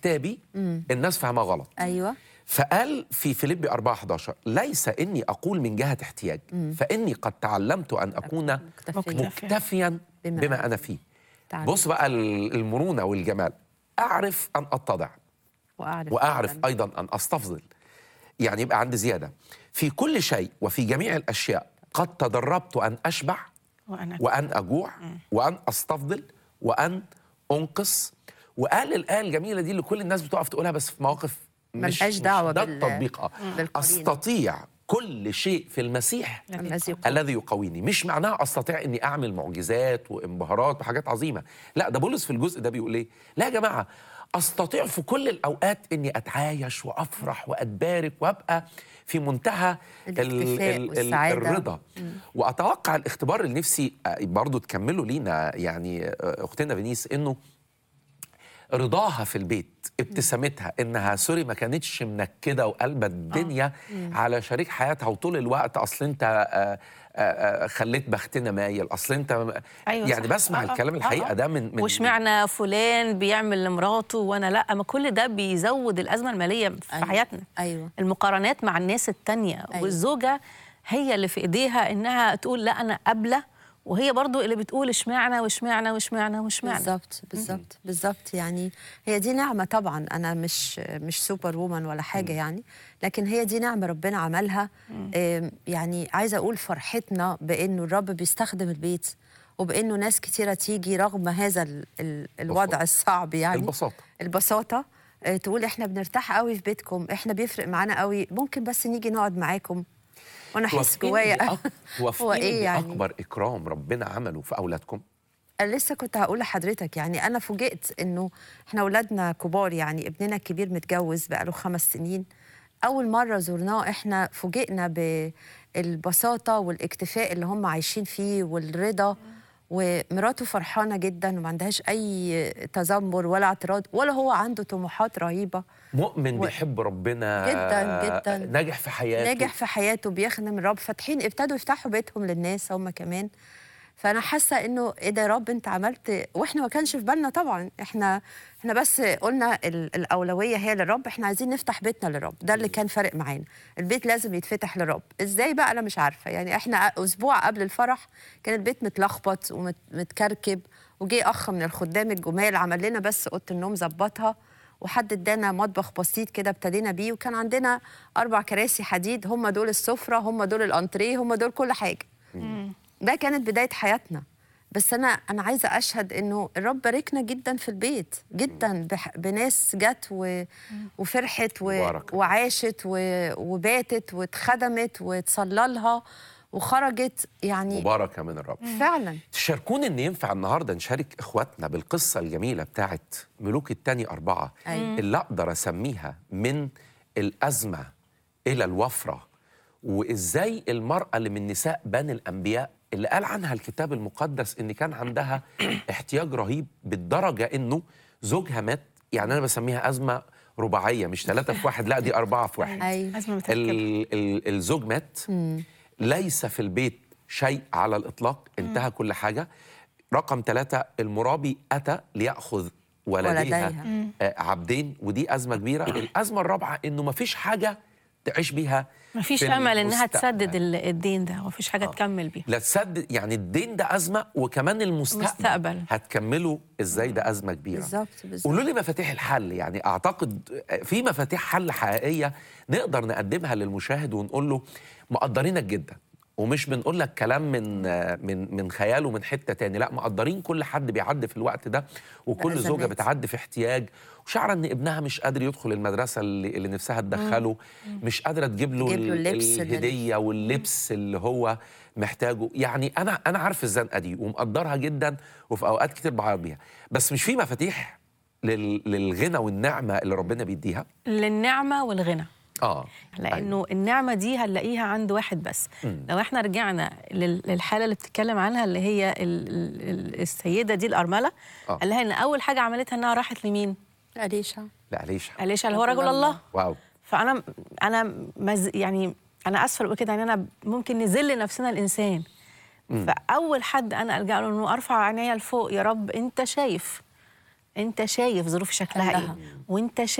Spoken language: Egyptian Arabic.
كتابي الناس فاهمها غلط ايوه فقال في فيليبي 4 11 ليس اني اقول من جهه احتياج فاني قد تعلمت ان اكون مكتفية. مكتفيا بما بما انا فيه تعلم. بص بقى ال- المرونه والجمال اعرف ان اتضع واعرف واعرف فعلاً. ايضا ان استفضل يعني يبقى عندي زياده في كل شيء وفي جميع الاشياء قد تدربت ان اشبع وانا وان اجوع وان استفضل وان انقص وقال الايه الجميله دي اللي كل الناس بتقف تقولها بس في مواقف مش ملهاش دعوة مش ده بال- التطبيق اه بالقرينة. استطيع كل شيء في المسيح الذي يقوم. الذي يقويني مش معناها استطيع اني اعمل معجزات وانبهارات وحاجات عظيمه لا ده بولس في الجزء ده بيقول ايه لا يا جماعه استطيع في كل الاوقات اني اتعايش وافرح واتبارك وابقى في منتهى ال- الاكتفاء ال- ال- والسعادة. الرضا واتوقع الاختبار اللي نفسي آه، برضو تكملوا لينا يعني آه، اختنا فينيس انه رضاها في البيت ابتسامتها انها سوري ما كانتش منكده وقلبة الدنيا على شريك حياتها وطول الوقت اصل انت آه، آه، آه، خليت بختنا مايل اصل انت أيوة يعني صح. بسمع آه، آه، الكلام آه، الحقيقه آه. ده من من واشمعنى فلان بيعمل لمراته وانا لا ما كل ده بيزود الازمه الماليه في أيوة. حياتنا ايوه المقارنات مع الناس التانية أيوة. والزوجة هي اللي في ايديها انها تقول لا انا قابله وهي برضو اللي بتقول اشمعنى واشمعنى واشمعنى واشمعنى بالظبط بالظبط بالظبط يعني هي دي نعمه طبعا انا مش مش سوبر وومن ولا حاجه يعني لكن هي دي نعمه ربنا عملها آم، يعني عايزه اقول فرحتنا بانه الرب بيستخدم البيت وبانه ناس كتيره تيجي رغم هذا ال ال الوضع بساطة. الصعب يعني البساطه البساطه آه، تقول احنا بنرتاح قوي في بيتكم احنا بيفرق معانا قوي ممكن بس نيجي نقعد معاكم وانا احس توافقيني جوايا بأك- هو توافقيني ايه يعني باكبر اكرام ربنا عمله في اولادكم أنا لسه كنت هقول لحضرتك يعني انا فوجئت انه احنا اولادنا كبار يعني ابننا الكبير متجوز بقاله خمس سنين اول مره زرناه احنا فوجئنا بالبساطه والاكتفاء اللي هم عايشين فيه والرضا ومراته فرحانه جدا وما عندهاش اي تذمر ولا اعتراض ولا هو عنده طموحات رهيبه مؤمن و- بيحب ربنا جداً، جداً. ناجح في حياته ناجح في حياته بيخدم الرب فاتحين ابتدوا يفتحوا بيتهم للناس هم كمان فانا حاسه انه ايه ده يا رب انت عملت واحنا ما كانش في بالنا طبعا احنا احنا بس قلنا ال- الاولويه هي للرب احنا عايزين نفتح بيتنا للرب ده اللي كان فارق معانا البيت لازم يتفتح للرب ازاي بقى انا مش عارفه يعني احنا اسبوع قبل الفرح كان البيت متلخبط ومتكركب وجه اخ من الخدام الجمال عمل لنا بس اوضه النوم ظبطها وحد ادانا مطبخ بسيط كده ابتدينا بيه وكان عندنا اربع كراسي حديد هم دول السفره هم دول الانتريه هم دول كل حاجه ده كانت بدايه حياتنا بس انا انا عايزه اشهد انه الرب باركنا جدا في البيت جدا بح- بناس جت و... وفرحت و... مباركة. وعاشت و... وباتت واتخدمت واتصلى لها وخرجت يعني مباركه من الرب فعلا تشاركون ان ينفع النهارده نشارك اخواتنا بالقصه الجميله بتاعت ملوك التاني اربعه أيوة. اللي اقدر اسميها من الازمه الى الوفره وازاي المراه اللي من نساء بني الانبياء اللي قال عنها الكتاب المقدس ان كان عندها احتياج رهيب بالدرجه انه زوجها مات يعني انا بسميها ازمه رباعيه مش ثلاثه في واحد لا دي اربعه في واحد ايوه أزمة متركبة ال ال الزوج مات ليس في البيت شيء على الإطلاق انتهى كل حاجة رقم ثلاثة المرابي أتى ليأخذ ولديها ولديها. آه، عبدين ودي أزمة كبيرة الأزمة الرابعة إنه ما فيش حاجة تعيش بيها ما فيش في امل انها المستقبل. تسدد ال- الدين ده ومفيش حاجه تكمل بيه لا تسدد يعني الدين ده أزمة وكمان المستقبل المستقبل. هتكملوا إزاي ده أزمة كبيرة بالظبط بالظبط قولوا لي مفاتيح الحل يعني اعتقد في مفاتيح حل حقيقيه نقدر نقدمها للمشاهد ونقول له مقدرينك جدا ومش بنقول لك كلام من من من خيال ومن حته تاني لا مقدرين كل حد بيعدي في الوقت ده وكل بأزمات. زوجه بتعدي في احتياج وشعر ان ابنها مش قادر يدخل المدرسه اللي, اللي نفسها تدخله مش قادره تجيب له, تجيب له ال- اللبس اللي- الهديه واللبس اللي هو محتاجه يعني انا انا عارف الزنقه دي ومقدرها جدا وفي اوقات كتير بعيط بيها بس مش في مفاتيح لل- للغنى والنعمه اللي ربنا بيديها للنعمه والغنى اه لانه النعمه دي هنلاقيها عند واحد بس لو احنا رجعنا لل- للحاله اللي بتتكلم عنها اللي هي ال- ال- ال- السيده دي الارمله آه. قال لها ان اول حاجه عملتها انها راحت لمين؟ أليشا لا ليش اليشا اللي هو رجل الله واو فانا انا مز يعني انا اسفه بقول كده يعني انا ممكن نذل نفسنا الانسان فاول حد انا الجا له انه ارفع عينيا لفوق يا رب انت شايف انت شايف ظروف شكلها ايه حلها. وانت